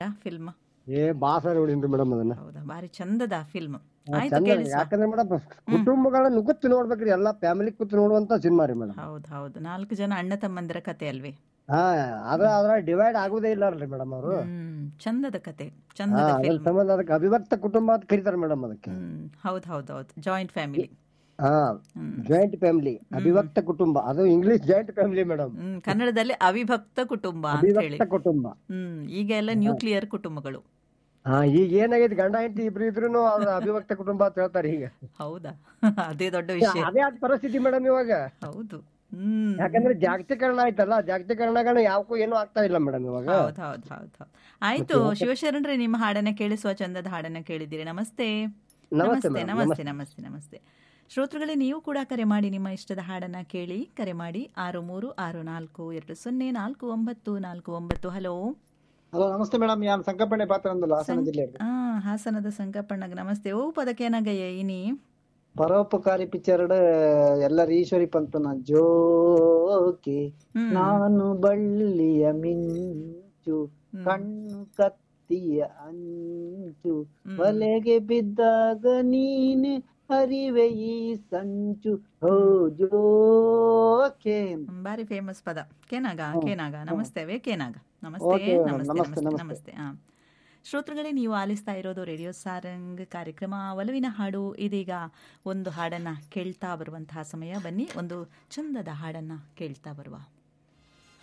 Film ಏ ಬಾ sir ನೋಡಿನ್ರಿ madam ಅದನ್ನ ಹೌದಾ ಬಾರಿ ಚಂದದ ಫಿಲ್ಮ್ ಆಯ್ತು ಚಂದ ಕೇಳಿಸುವ ಯಾಕಂದ್ರೆ ಮೇಡಮ್ ಕುಟುಂಬಗಳನ್ನ ಕೂತು ನೋಡ್ಬೇಕ್ರಿ ಎಲ್ಲಾ ಫ್ಯಾಮಿಲಿ ಕೂತು ನೋಡುವಂತ ಸಿನಿಮಾ ರೀ ಮೇಡಮ್ ಹೌದು ಹೌದು ನಾಲ್ಕು ಜನ ಅಣ್ಣ ತಮ್ಮಂದಿರ ಕತೆ ಅಲ್ವೇ ಹಾ ಅದ್ರ ಅದ್ರ ಡಿವೈಡ್ ಆಗುದೇ ಇಲ್ಲ ಅಲ್ರಿ ಮೇಡಮ್ ಅವರು ಹ್ಮ್ ಚಂದದ ಕತೆ ಹಾ ಚಂದದ ಅದ್ರ ಫಿಲ್ಮ್ ಸಂಬಂಧ ಅದಕ್ಕೆ ಅವಿಭಕ್ತ ಕುಟುಂಬ ಅಂತ ಕರೀತಾರೆ ಮೇಡಮ್ ಅದಕ್ಕೆ ಹ್ಮ್ ಹೌದು ಹೌದು ಹೌದು ಜಾಯಿಂಟ್ ಫ್ಯಾಮಿಲಿ ಹಾ ಹ್ಮ್ ಜಾಯಿಂಟ್ ಫ್ಯಾಮಿಲಿ ಅವಿಭಕ್ತ ಕುಟುಂಬ ಅದು English joint family madam hmm ಕನ್ನಡದಲ್ಲಿ ಅವಿಭಕ್ತ ಕುಟುಂಬ ಅಂತ ಹೇಳಿ ಅವಿಭಕ್ತ ಕುಟುಂಬ ಹ್ಮ್ ಈಗ ಎಲ್ಲ ನ್ಯೂಕ್ಲಿಯರ್ ಕುಟುಂಬಗಳು ಹಾ ಈಗ ಏನಾಗೈತಿ ಗಂಡ ಹೆಂಡತಿ ಇಬ್ರು ಇದ್ರು ಅವ್ರ ಅವಿಭಕ್ತ ಕುಟುಂಬ ಅಂತ ಹೇಳ್ತಾರೆ ಈಗ ಹೌದಾ ಅದೇ ದೊಡ್ಡ ವಿಷಯ ಅದೇ ಆದ ಪರಿಸ್ಥಿತಿ ಮೇಡಮ್ ಇವಾಗ ಹೌದು ಹ್ಮ್ ಯಾಕಂದ್ರೆ ಜಾಗತೀಕರಣ ಆಯ್ತಲ್ಲ ಜಾಗತೀಕರಣಗಳು ಯಾವಕ್ಕೂ ಏನು ಆಗ್ತಾ ಇಲ್ಲ ಮೇಡಮ್ ಇವಾಗ ಹೌದು ಹೌದು ಹೌದು ಹೌದು ಆಯ್ತು ಶಿವಶರಣರೇ ನಿಮ್ಮ ಹಾಡನ್ನ ಕೇಳಿಸುವ ಚಂದದ ಹಾಡನ್ನ ಕೇಳಿದ್ದೀರಿ ನಮಸ್ತೆ ನಮಸ್ತೆ ನಮಸ್ತೆ madam, ನಮಸ್ತೆ ನಮಸ್ತೆ ನಮಸ್ತೆ ಶ್ರೋತೃಗಳೇ ನೀವು ಕೂಡ ಕರೆ ಮಾಡಿ ನಿಮ್ಮ ಇಷ್ಟದ ಹಾಡನ್ನ ಕೇಳಿ ಕರೆ ಮಾಡಿ ಆರು ಮೂರು ಆರು ನಾಲ್ಕು ಎರಡು ಸೊನ್ನೆ ನಾಲ್ಕು ಒಂಬತ್ತು ನಾಲ್ಕು ಒಂಬತ್ತು ಹಲೋ ಹಲೋ ನಮಸ್ತೆ ಮೇಡಮ್ ಯಾನ್ ಸಂಕಪ್ಪಣೆ ಪಾತ್ರ ಅಂದಲ್ಲ ಹಾಸನ ಜಿಲ್ಲೆ ಆ ಹಾಸನದ ಸಂಕಪ್ಪಣ್ಣಗ ನಮಸ್ತೆ ಓ ಪದಕೇನಾಗಯ್ಯ ಇನಿ ಪರೋಪಕಾರಿ ಪಿಕ್ಚರ್ ಎಲ್ಲರ ಈಶ್ವರಿ ಪಂತನ ಜೋಕೆ ಹ್ಮ್. ನಾನು ಬಳ್ಳಿಯ ಮಿಂಚು ಕಣ್ಣು ಕತ್ತಿಯ ಅಂಚು ಬಲೆಗೆ ಬಿದ್ದಾಗ ನೀನೆ ಹರಿವೆ ಈ ಸಂಚು ಹೋ ಜೋಕೆ ಬಾರಿ ಫೇಮಸ್ ಪದ ಕೇನಾಗ ಕೇನಾಗ ನಮಸ್ತೆ ವೇ ಕೇನಾಗ ನಮಸ್ತೆ Okay, madam. ನಮಸ್ತೆ ನಮಸ್ತೆ, ನಮಸ್ತೆ ನಮಸ್ತೆ. ನಮಸ್ತೆ ಹಾ ಶ್ರೋತೃಗಳೇ ನೀವು ಆಲಿಸ್ತಾ ಇರೋದು ರೇಡಿಯೋ ಸಾರಂಗ್ ಕಾರ್ಯಕ್ರಮ ಒಲವಿನ ಹಾಡು ಇದೀಗ ಒಂದು ಹಾಡನ್ನ ಕೇಳ್ತಾ ಬರುವಂತಹ ಸಮಯ ಬನ್ನಿ ಒಂದು ಚಂದದ ಹಾಡನ್ನ ಕೇಳ್ತಾ ಬರುವ